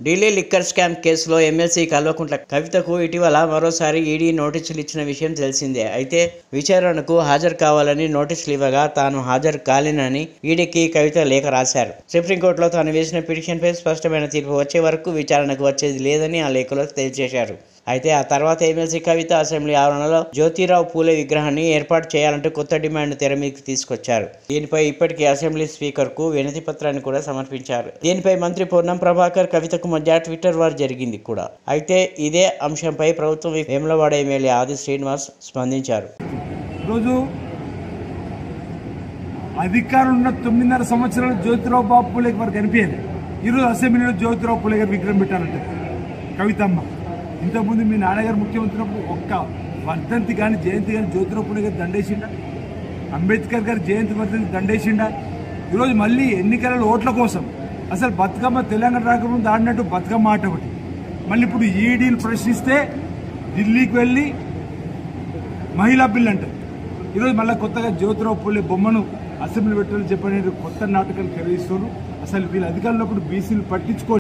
Delhi liquor scam కేసులో MLC Kalvakuntla కవితకు ఇటీవల మరోసారి ఈడీ నోటీసులు ఇచ్చిన విషయం తెలిసిందే అయితే విచారణకు హాజరు కావాలని నోటీసులు ఇవ్వగా తాను హాజరు కాలేనని ఈడీకి కవిత లేఖ రాశారు సుప్రీంకోర్టులో తాను వేసిన పిటిషన్పై స్పష్టమైన తీర్పు వచ్చే వరకు విచారణకు వచ్చేది లేదని ఆ లేఖలో తేల్చేశారు అయితే ఆ తర్వాత ఎమ్మెల్సీ కవిత అసెంబ్లీ ఆవరణలో జ్యోతిరావు పూలే విగ్రహాన్ని ఏర్పాటు చేయాలంటూ కొత్త డిమాండ్ తెర మీదకి తీసుకొచ్చారు దీనిపై ఇప్పటికీ అసెంబ్లీ స్పీకర్ కు వినతి పత్రాన్ని కూడా సమర్పించారు దీనిపై మంత్రి పొన్నం ప్రభాకర్ కవితకు మధ్య ట్విట్టర్ వార్ జరిగింది కూడా అయితే ఇదే అంశంపై ప్రభుత్వం వేములవాడ ఎమ్మెల్యే ఆది శ్రీనివాస్ స్పందించారు ఈరోజు అధికారం ఉన్న తొమ్మిదిన్నర సంవత్సరాలు జ్యోతిరావు బాబు పూలే వారు కనిపించింది ఈరోజు అసెంబ్లీలో జ్యోతిరావు పూలే గారు విగ్రహం పెట్టారంటే కవితమ్మ ఇంతకుముందు మీ నాన్నగారు ముఖ్యమంత్రి ఉన్నప్పుడు ఒక్క వర్ధంతి కానీ జయంతి కానీ జ్యోతిరావు పూలే గారు దండేసిండా అంబేద్కర్ గారి జయంతి వర్ధంతి దండేసిండా ఈరోజు మళ్ళీ ఎన్నికలలో ఓట్ల కోసం అసలు బతుకమ్మ తెలంగాణ రాకముందు ఆడినట్టు బతుకమ్మ ఆట ఒకటి మళ్ళీ ఇప్పుడు ఈడీలు ప్రశ్నిస్తే ఢిల్లీకి వెళ్ళి మహిళా బిల్ అంటారు ఈరోజు మళ్ళీ కొత్తగా జ్యోతిరావు పూలే బొమ్మను అసెంబ్లీ పెట్టాలని చెప్పని కొత్త నాటకాలు ఖరీదిస్తున్నారు అసలు వీళ్ళ అధికారంలో బీసీలు పట్టించుకో